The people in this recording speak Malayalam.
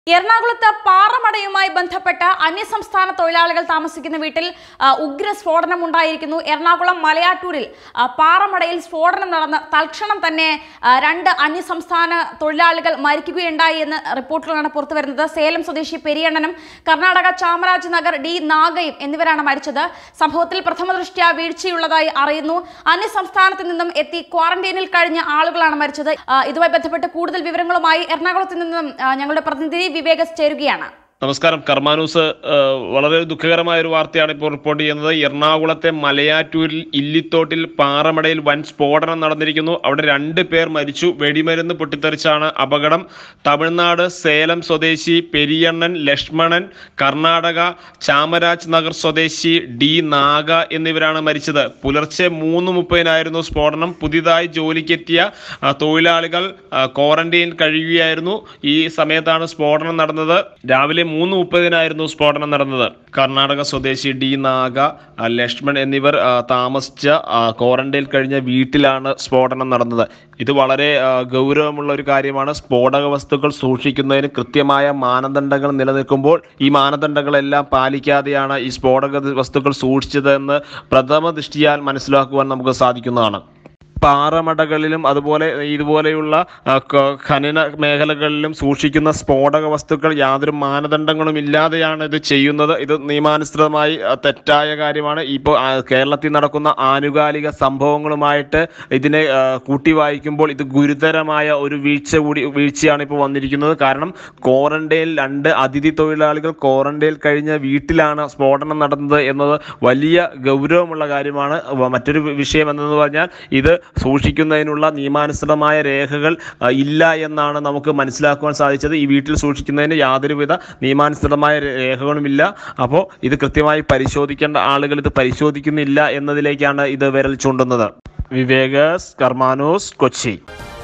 എറണാകുളത്ത് പാറമടയുമായി ബന്ധപ്പെട്ട അന്യസംസ്ഥാന തൊഴിലാളികൾ താമസിക്കുന്ന വീട്ടിൽ ആ, ഉഗ്ര സ്ഫോടനം ഉണ്ടായിരിക്കുന്നു എറണാകുളം മലയാറ്റൂരിൽ ആ, പാറമടയിൽ സ്ഫോടനം നടന്ന തൽക്ഷണം തന്നെ ആ, രണ്ട് അന്യസംസ്ഥാന തൊഴിലാളികൾ മരിക്കുകയുണ്ടായി എന്ന് റിപ്പോർട്ടുകളാണ് പുറത്തു വരുന്നത് സേലം സ്വദേശി പെരിയണ്ണനും കർണാടക ചാമരാജ് നഗർ ഡി നാഗയും എന്നിവരാണ് മരിച്ചത് സംഭവത്തിൽ പ്രഥമ ദൃഷ്ട്യാ വീഴ്ചയുള്ളതായി അറിയുന്നു അന്യസംസ്ഥാനത്ത് നിന്നും എത്തി ക്വാറന്റൈനിൽ കഴിഞ്ഞ ആളുകളാണ് മരിച്ചത് ആ, ഇതുമായി ബന്ധപ്പെട്ട് കൂടുതൽ വിവരങ്ങളുമായി എറണാകുളത്ത് നിന്നും ആ, ഞങ്ങളുടെ പ്രതിനിധി വിവേകസ് ചേരുകയാണ് നമസ്കാരം കർമാനൂസ് ഏഹ്, വളരെ ദുഃഖകരമായ ഒരു വാർത്തയാണ് ഇപ്പോൾ റിപ്പോർട്ട് ചെയ്യുന്നത് എറണാകുളത്തെ മലയാറ്റൂരിൽ ഇല്ലിത്തോട്ടിൽ പാറമടയിൽ വൻ സ്ഫോടനം നടന്നിരിക്കുന്നു അവിടെ രണ്ട് പേർ മരിച്ചു വെടിമരുന്ന് പൊട്ടിത്തെറിച്ചാണ് അപകടം തമിഴ്നാട് സേലം സ്വദേശി പെരിയണ്ണൻ ലക്ഷ്മണൻ കർണാടക ചാമരാജ് നഗർ സ്വദേശി ഡി നാഗ എന്നിവരാണ് മരിച്ചത് പുലർച്ചെ മൂന്ന് മുപ്പതിനായിരുന്നു സ്ഫോടനം പുതിയതായി ജോലിക്കെത്തിയ ആ, തൊഴിലാളികൾ ആ, ക്വാറന്റൈൻ കഴിയുകയായിരുന്നു ഈ സമയത്താണ് സ്ഫോടനം നടന്നത് രാവിലെ മൂന്ന് മുപ്പതിനായിരുന്നു സ്ഫോടനം നടന്നത് കർണാടക സ്വദേശി ഡി നാഗ ആ, ലക്ഷ്മൺ എന്നിവർ ആ, താമസിച്ച ആ, ക്വാറന്റൈൻ കഴിഞ്ഞ വീട്ടിലാണ് സ്ഫോടനം നടന്നത് ഇത് വളരെ ആ, ഗൗരവമുള്ള ഒരു കാര്യമാണ് സ്ഫോടക വസ്തുക്കൾ സൂക്ഷിക്കുന്നതിന് കൃത്യമായ മാനദണ്ഡങ്ങൾ നിലനിൽക്കുമ്പോൾ ഈ മാനദണ്ഡങ്ങളെല്ലാം പാലിക്കാതെയാണ് ഈ സ്ഫോടക വസ്തുക്കൾ സൂക്ഷിച്ചതെന്ന് പ്രഥമ ദൃഷ്ടിയാൽ മനസ്സിലാക്കുവാൻ നമുക്ക് സാധിക്കുന്നതാണ് പാറമടകളിലും അതുപോലെ ഇതുപോലെയുള്ള ആ, ക- ഖനന മേഖലകളിലും സൂക്ഷിക്കുന്ന സ്ഫോടക വസ്തുക്കൾ യാതൊരു മാനദണ്ഡങ്ങളും ഇല്ലാതെയാണ് ഇത് ചെയ്യുന്നത് ഇത് നിയമാനുസൃതമായി ആ, തെറ്റായ കാര്യമാണ് ഇപ്പോൾ ആ, കേരളത്തിൽ നടക്കുന്ന ആനുകാലിക സംഭവങ്ങളുമായിട്ട് ഇതിനെ ആ, കൂട്ടി വായിക്കുമ്പോൾ ഇത് ഗുരുതരമായ ഒരു വീഴ്ച കൂടി വീഴ്ചയാണ് ഇപ്പോൾ വന്നിരിക്കുന്നത് കാരണം ക്വാറന്റൈനിൽ രണ്ട് അതിഥി തൊഴിലാളികൾ ക്വാറന്റൈനിൽ കഴിഞ്ഞ വീട്ടിലാണ് സ്ഫോടനം നടന്നത് എന്നത് വലിയ ഗൗരവമുള്ള കാര്യമാണ് വ- മറ്റൊരു വി- വിഷയം എന്തെന്ന് പറഞ്ഞാൽ ഇത് സൂക്ഷിക്കുന്നതിനുള്ള നിയമാനുസൃതമായ രേഖകൾ ആ, ഇല്ല എന്നാണ് നമുക്ക് മനസ്സിലാക്കുവാൻ സാധിച്ചത് ഈ വീട്ടിൽ സൂക്ഷിക്കുന്നതിന് യാതൊരുവിധ നിയമാനുസൃതമായ രേ- രേഖകളുമില്ല അപ്പോൾ ഇത് കൃത്യമായി പരിശോധിക്കേണ്ട ആളുകൾ ഇത് പരിശോധിക്കുന്നില്ല എന്നതിലേക്കാണ് ഇത് വിരൽ ചൂണ്ടുന്നത് വിവേകസ് കർമാനോസ് കൊച്ചി